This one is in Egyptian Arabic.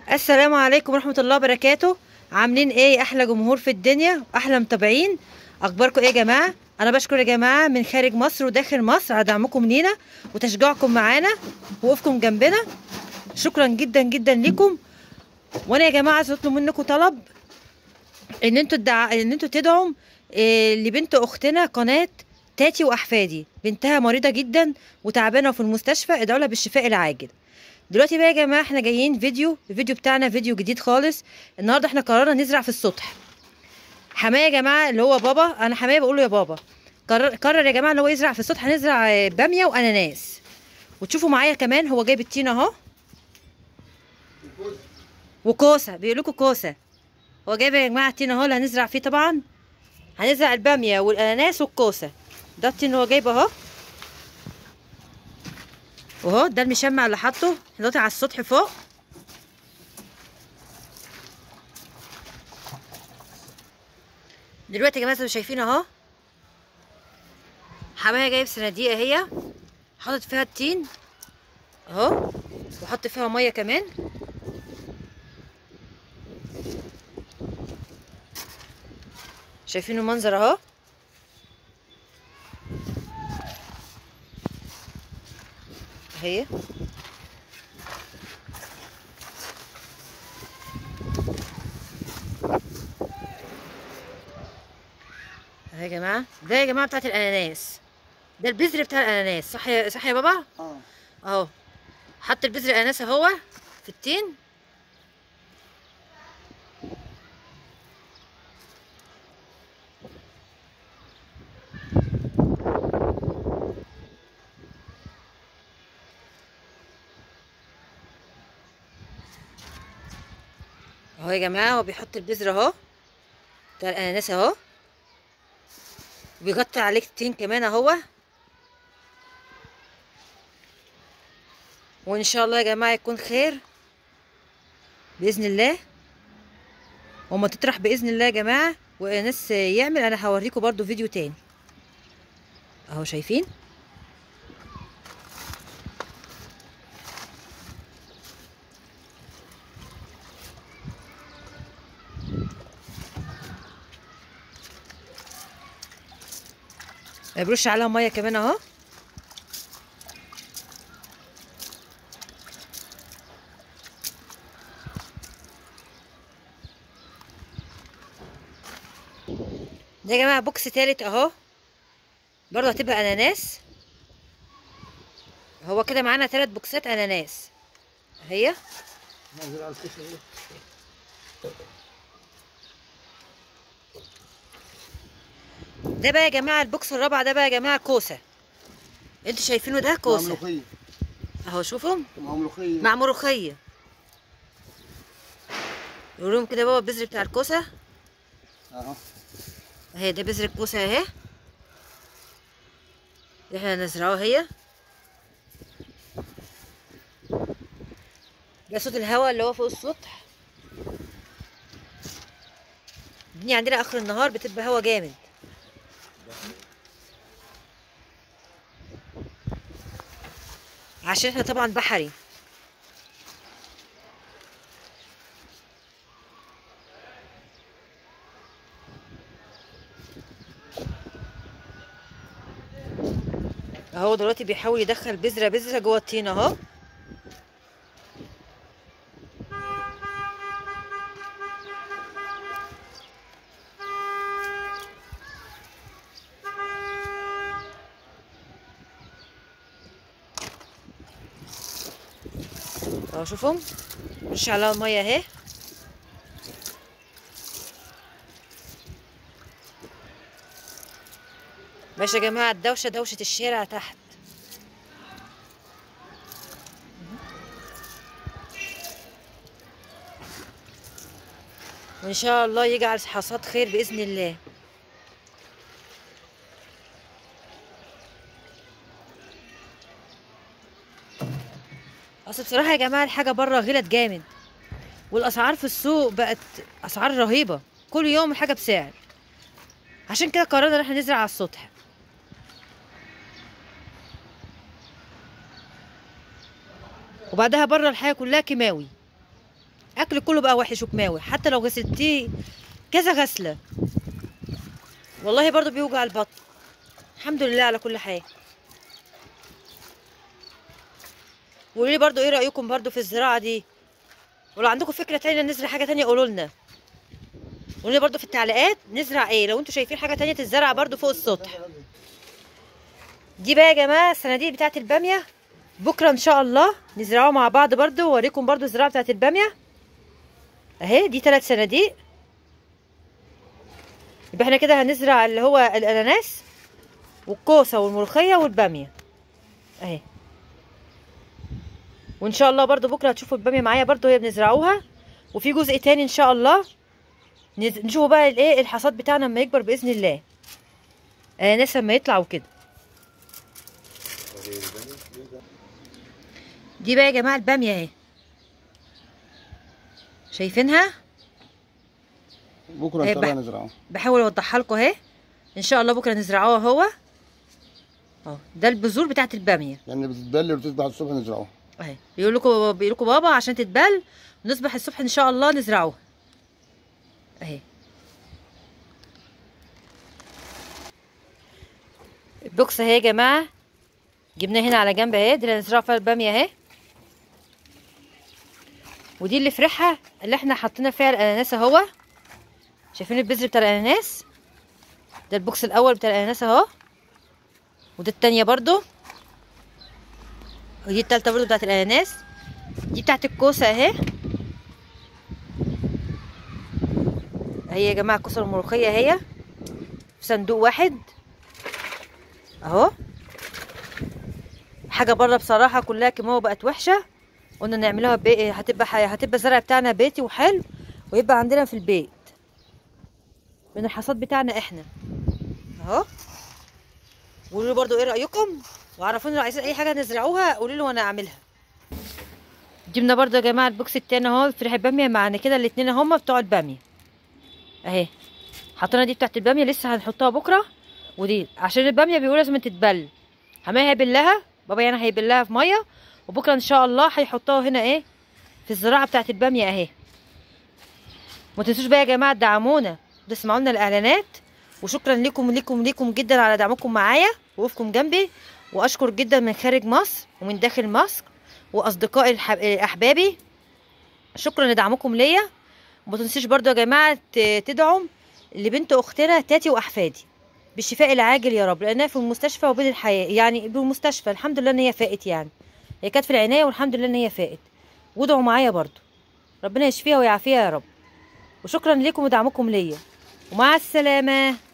السلام عليكم ورحمة الله وبركاته عاملين ايه احلى جمهور في الدنيا احلى متابعين اخباركم ايه يا جماعة انا بشكر يا جماعة من خارج مصر وداخل مصر على دعمكم لينا وتشجيعكم معانا ووقوفكم جنبنا شكرا جدا جدا لكم وانا يا جماعة عايزة اطلب منكم طلب ان انتوا تدع... ان انتوا تدعوا إيه لبنت اختنا قناة تاتي واحفادي بنتها مريضة جدا وتعبانة في المستشفى ادعوا لها بالشفاء العاجل دلوقتي بقى يا جماعه احنا جايين فيديو الفيديو بتاعنا فيديو جديد خالص النهارده احنا قررنا نزرع في السطح حمايه يا جماعه اللي هو بابا انا حمايه بقول له يا بابا قرر, قرر يا جماعه ان هو يزرع في السطح هنزرع آه، باميه واناناس وتشوفوا معايا كمان هو جايب التين اهو وكوسه بيقول لكم كوسه هو جايب يا جماعه التين اهو اللي هنزرع فيه طبعا هنزرع الباميه والاناناس والكوسه ده التين اللي هو جايبه اهو واهو ده المشمع اللي حاطه احنا دلوقتي على السطح فوق دلوقتي يا جماعه انتوا شايفين اهو حمايه جايب صناديق اهي حاطط فيها التين اهو وحط فيها ميه كمان شايفين المنظر اهو اهي اهي يا جماعه ده يا جماعه بتاعت الاناناس ده البذر بتاع الاناناس صح يا صح يا بابا اه اهو حط البذر الاناناس اهو في التين اهو يا جماعه هو بيحط البذر اهو بتاع الاناناس اهو بيغطي عليه التين كمان اهو وان شاء الله يا جماعه يكون خير باذن الله وما تطرح باذن الله يا جماعه وناس يعمل انا هوريكم برضو فيديو تاني اهو شايفين برش عليها ميه كمان اهو ده يا جماعه بوكس تالت اهو برضه هتبقى اناناس هو كده معانا تلات بوكسات اناناس اهي نزل على الكشف ايه ده بقى يا جماعه البوكس الرابع ده بقى يا جماعه كوسه انتوا شايفينه ده مع كوسه ملوخية اهو شوفوا مع ملوخية مع ملوخيه يقولوا كده بابا البذر بتاع الكوسه اهو اهي ده بذر الكوسه اهي اللي احنا نزرعوها هي ده صوت الهواء اللي هو فوق السطح الدنيا عندنا اخر النهار بتبقى هوا جامد عشان احنا طبعا بحري اهو دلوقتي بيحاول يدخل بذره بذره جوه الطين اهو اهو شوفوا رش عليها الميه اهي ماشي يا جماعه الدوشه دوشه الشارع تحت وان شاء الله يجعل حصاد خير باذن الله اصل بصراحه يا جماعه الحاجه بره غلت جامد والاسعار في السوق بقت اسعار رهيبه كل يوم الحاجه بسعر عشان كده قررنا ان احنا نزرع على السطح وبعدها بره الحياه كلها كيماوي اكل كله بقى وحش وكماوي حتى لو غسلتيه كذا غسله والله برضو بيوجع البطن الحمد لله على كل حال وقولوا لي برضو ايه رايكم برضو في الزراعه دي ولو عندكم فكره تانية نزرع حاجه تانية قولوا لنا قولوا لي برضو في التعليقات نزرع ايه لو انتوا شايفين حاجه تانية تتزرع برضو فوق السطح دي بقى يا جماعه الصناديق بتاعت الباميه بكره ان شاء الله نزرعوها مع بعض برضو واوريكم برضو الزراعه بتاعت الباميه اهي دي ثلاث صناديق يبقى احنا كده هنزرع اللي هو الاناناس والكوسه والملوخيه والباميه اهي وان شاء الله برضو بكره هتشوفوا الباميه معايا برضو هي بنزرعوها وفي جزء تاني ان شاء الله نز- نشوفوا بقى الايه الحصاد بتاعنا لما يكبر باذن الله الاناناس لما يطلع وكده دي بقى يا جماعه الباميه اهي شايفينها بكره إيه ان شاء الله بح- نزرعه بحاول اوضحها لكم اهي ان شاء الله بكره نزرعوها هو اهو ده البذور بتاعت الباميه يعني بتتبلل وتصبح الصبح نزرعه اهي بيقول لكم بيقول لكم بابا عشان تتبل نصبح الصبح ان شاء الله نزرعوها اهي البوكس اهي يا جماعه جبناه هنا على جنب اهي دي اللي هنزرع فيها الباميه اهي ودي اللي في ريحها اللي احنا حطينا فيها الاناناس اهو شايفين البذر بتاع الاناناس ده البوكس الاول بتاع الاناناس اهو وده التانية برضو ودي التالتة برضو بتاعت الاناناس دي بتاعت الكوسة اهي اهي يا جماعة الكوسة الملوخية اهي في صندوق واحد اهو حاجة بره بصراحة كلها كيماوي بقت وحشة قلنا نعملها بي... هتبقى ح- هتبقى الزرع بتاعنا بيتي وحلو ويبقى عندنا في البيت من الحصاد بتاعنا احنا اهو قولوا لي برضو ايه رايكم وعرفوني لو عايزين اي حاجه نزرعوها قولوا لي وانا اعملها جبنا برضو يا جماعه البوكس التاني اهو في ريحه باميه معانا كده الاتنين هما بتوع الباميه اهي حطينا دي بتاعت الباميه لسه هنحطها بكره ودي عشان الباميه بيقولوا لازم تتبل حماية هيبلها بابا يعني هيبلها في ميه وبكره ان شاء الله هيحطوها هنا ايه في الزراعه بتاعت الباميه اهي ما تنسوش بقى يا جماعه تدعمونا وتسمعوا لنا الاعلانات وشكرا لكم لكم لكم جدا على دعمكم معايا ووقوفكم جنبي واشكر جدا من خارج مصر ومن داخل مصر واصدقائي الح- احبابي شكرا لدعمكم ليا وما تنسيش برضو يا جماعه ت- تدعم لبنت اختنا تاتي واحفادي بالشفاء العاجل يا رب لانها في المستشفى وبين الحياه يعني بالمستشفى الحمد لله ان هي فاقت يعني هي كانت في العنايه والحمد لله ان هي فاقت وادعوا معايا برضو ربنا يشفيها ويعافيها يا رب وشكرا لكم ودعمكم ليا ومع السلامه